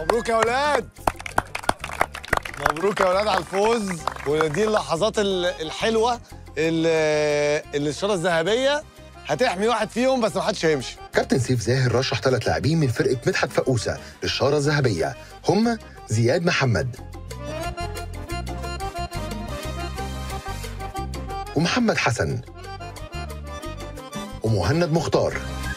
مبروك يا ولاد مبروك يا ولاد على الفوز ودي اللحظات ال- الحلوه اللي اللي الشاره الذهبيه هتحمي واحد فيهم بس ما حدش هيمشي كابتن سيف زاهر رشح ثلاث لاعبين من فرقة مدحت فقوسة للشارة الذهبية هم زياد محمد ومحمد حسن ومهند مختار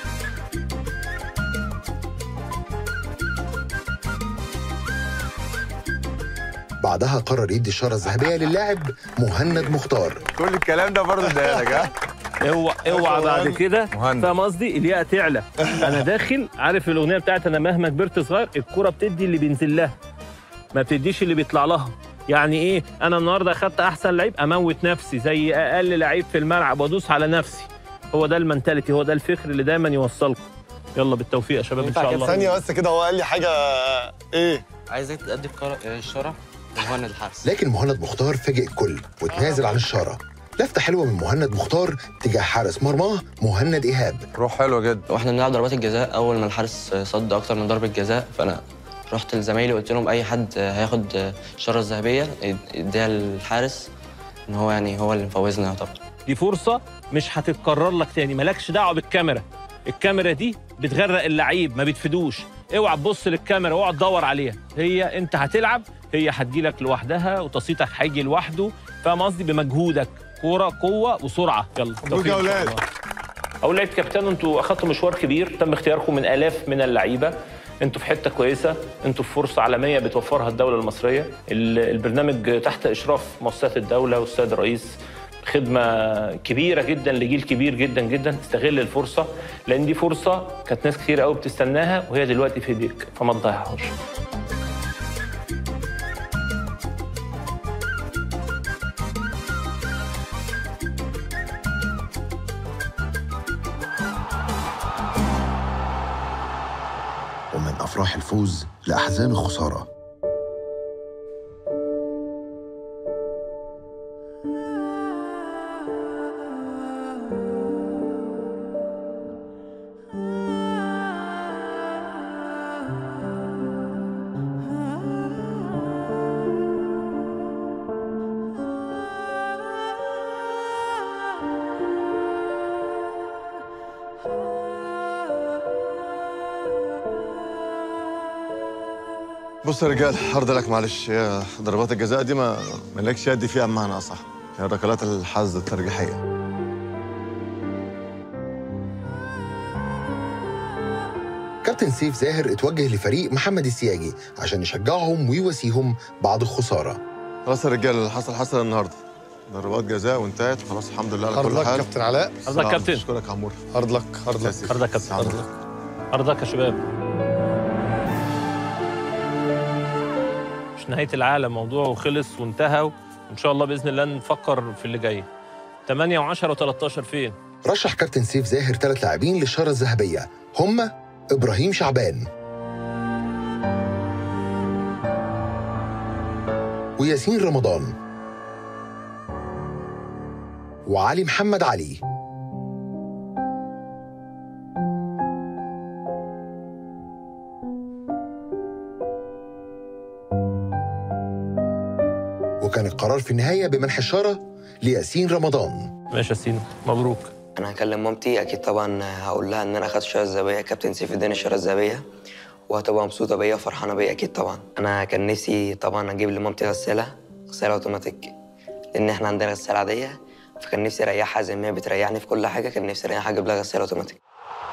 بعدها قرر يدي الشارة الذهبية للاعب مهند مختار كل الكلام ده برضه اداها لك ها اوعى اوعى بعد مهند. كده مهند. فاهم قصدي الياقه تعلى انا داخل عارف الاغنيه بتاعت انا مهما كبرت صغير الكره بتدي اللي بينزل لها ما بتديش اللي بيطلع لها يعني ايه انا النهارده اخدت احسن لعيب اموت نفسي زي اقل لعيب في الملعب وادوس على نفسي هو ده المنتاليتي هو ده الفكر اللي دايما يوصلكم يلا بالتوفيق يا شباب ان شاء الله ثانيه بس كده هو قال لي حاجه ايه عايزك تأدي القرار- الشرف لمهند الحارس لكن مهند مختار فاجئ الكل وتنازل عن الشارة لفتة حلوة من مهند مختار تجاه حارس مرماه مهند إيهاب روح حلوه جدا واحنا بنلعب ضربات الجزاء اول ما الحارس صد اكتر من ضربه جزاء فانا رحت لزمايلي قلت لهم اي حد هياخد الشاره الذهبيه اديها للحارس ان هو يعني هو اللي مفوزنا يعتبر دي فرصه مش هتتكرر لك تاني مالكش دعوه بالكاميرا الكاميرا دي بتغرق اللعيب ما بتفيدوش اوعى تبص للكاميرا اوعى تدور عليها هي انت هتلعب هي هتجيلك لوحدها وتصيتك هيجي لوحده فاهم قصدي بمجهودك كوره قوه وسرعه يلا مبروك يا ولاد اقول لعيبه كابتن انتوا اخدتوا مشوار كبير تم اختياركم من الاف من اللعيبه انتوا في حته كويسه انتوا في فرصه عالميه بتوفرها الدوله المصريه ال- البرنامج تحت اشراف مؤسسات الدوله والسيد الرئيس خدمه كبيره جدا لجيل كبير جدا جدا استغل الفرصه لان دي فرصه كانت ناس كتير قوي بتستناها وهي دلوقتي في ايديك فما تضيعهاش ومن أفراح الفوز لأحزان الخسارة بص يا رجال هارد لك معلش هي ضربات الجزاء دي ما مالكش يد فيها بمعنى اصح هي ركلات الحظ الترجيحيه كابتن سيف زاهر اتوجه لفريق محمد السياجي عشان يشجعهم ويواسيهم بعد الخسارة خلاص يا رجال اللي حصل حصل النهارده ضربات جزاء وانتهت خلاص الحمد لله على هارد كل لك حال كابتن علاء هارد لك كابتن. اشكرك يا عمور هارد لك هارد لك سيف. ارضك يا كابتن سلام. ارضك ارضك يا شباب مش نهايه العالم موضوعه خلص وانتهى وان شاء الله باذن الله نفكر في اللي جاي 8 و10 و13 فين رشح كابتن سيف زاهر ثلاث لاعبين للشارة الذهبية هم إبراهيم شعبان وياسين رمضان وعلي محمد علي وكان القرار في النهاية بمنح الشارة لياسين رمضان ماشي يا سينا مبروك انا هكلم مامتي اكيد طبعا هقول لها ان انا اخدت الشاره الذهبيه كابتن سيف اداني الشاره الذهبيه وهتبقى مبسوطه بيا وفرحانه بيا اكيد طبعا انا كان نفسي طبعا اجيب لمامتي غساله غساله اوتوماتيك لان احنا عندنا غساله عاديه فكان نفسي اريحها زي ما هي بتريحني في كل حاجه كان نفسي اريحها اجيب لها غساله اوتوماتيك